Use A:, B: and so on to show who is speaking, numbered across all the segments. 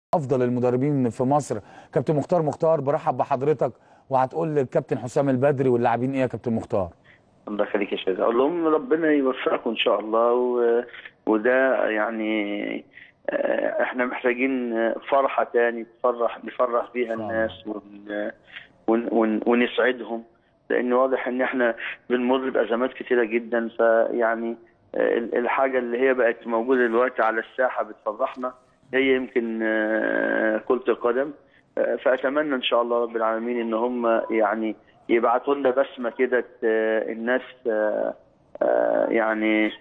A: افضل المدربين في مصر كابتن مختار مختار برحب بحضرتك وهتقول للكابتن حسام البدري واللاعبين ايه يا كابتن مختار
B: الله يخليك يا شباب اقول لهم ربنا يوفقكم ان شاء الله و... وده يعني آه، احنا محتاجين فرحه تاني تفرح نفرح بيها الناس ون... ون... ون... ونسعدهم لان واضح ان احنا بنمر بازمات كتيره جدا فيعني آه، الحاجه اللي هي بقت موجوده دلوقتي على الساحه بتفرحنا هي يمكن آه، كره القدم آه، فاتمنى ان شاء الله رب العالمين ان هم يعني يبعتوا لنا بسمه كده آه، الناس آه، آه، يعني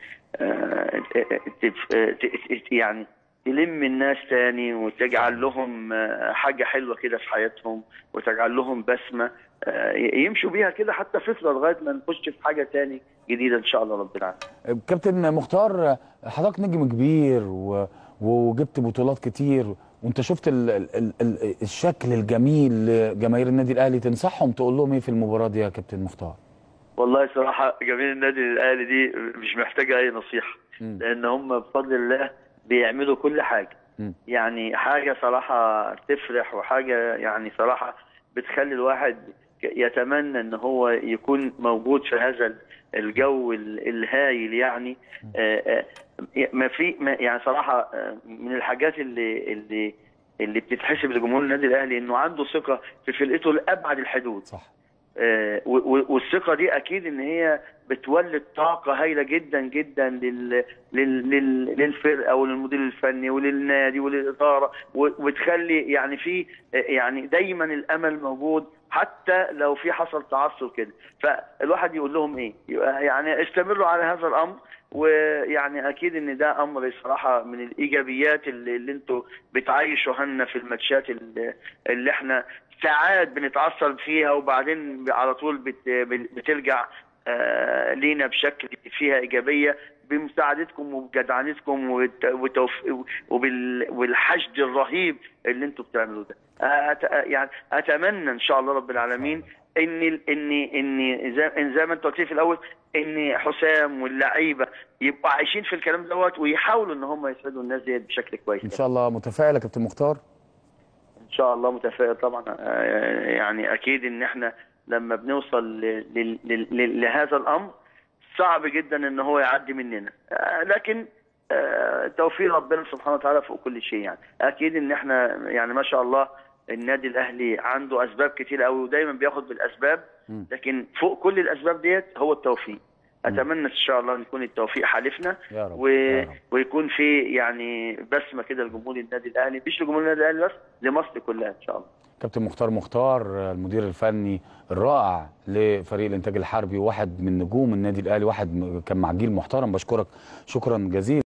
B: آه، تف- ت- يعني تلم الناس تاني وتجعل لهم آه، حاجه حلوه كده في حياتهم وتجعل لهم بسمه آه، يمشوا بيها كده حتى فتره لغايه ما نخش في حاجه تاني جديده ان شاء الله رب العالمين.
A: كابتن مختار حضرتك نجم كبير و... وجبت بطولات كتير وانت شفت ال... ال... ال... ال- الشكل الجميل لجماهير النادي الاهلي تنصحهم تقول لهم ايه في المباراه دي يا كابتن مختار
B: والله صراحة جماهير النادي الأهلي دي مش محتاجة أي نصيحة
A: مم.
B: لأن هم بفضل الله بيعملوا كل حاجة
A: مم.
B: يعني حاجة صراحة تفرح وحاجة يعني صراحة بتخلي الواحد يتمنى ان هو يكون موجود في هذا الجو ال- الهايل يعني آه، آه، ما في ما يعني صراحة آه، من الحاجات اللي اللي اللي بتتحسب لجمهور النادي الاهلي انه عنده ثقة في فرقته لابعد الحدود
A: صح
B: آه، و- و- والثقه دي اكيد ان هي بتولد طاقه هائله جدا جدا لل لل لل للفرقه وللمدير الفني وللنادي وللاداره و- وبتخلي يعني في آه، يعني دايما الامل موجود حتى لو في حصل تعثر كده فالواحد يقول لهم ايه يعني استمروا على هذا الامر ويعني اكيد ان ده امر صراحه من الايجابيات اللي, اللي انتوا بتعيشوا لنا في الماتشات اللي, اللي احنا ساعات بنتعثر فيها وبعدين على طول بت بترجع آه، لينا بشكل فيها ايجابيه بمساعدتكم وبجدعنتكم وت- وتوف- وبال- والحشد الرهيب اللي انتوا بتعملوه ده أت... يعني اتمنى ان شاء الله رب العالمين ان ال- ان ان زي, إن زي ما انت قلت لي في الاول ان حسام واللعيبه يبقوا عايشين في الكلام دوت ويحاولوا ان هم يسعدوا الناس ديت بشكل كويس
A: ان شاء الله متفائل يا كابتن مختار
B: ان شاء الله متفائل طبعا آه، يعني اكيد ان احنا لما بنوصل ل- ل- ل- ل- لهذا الامر صعب جدا ان هو يعدي مننا آه، لكن آه، توفيق ربنا سبحانه وتعالى فوق كل شيء يعني اكيد ان احنا يعني ما شاء الله النادي الاهلي عنده اسباب كتير قوي ودايما بياخد بالاسباب
A: مم.
B: لكن فوق كل الاسباب ديت هو التوفيق اتمنى ان شاء الله ان يكون التوفيق حالفنا
A: يا رب
B: و...
A: يا رب.
B: ويكون في يعني بسمه كده لجمهور النادي الاهلي مش لجمهور النادي الاهلي بس لمصر كلها ان شاء الله
A: كابتن مختار مختار المدير الفني الرائع لفريق الانتاج الحربي وواحد من نجوم النادي الاهلي واحد م- كان مع جيل محترم بشكرك شكرا جزيلا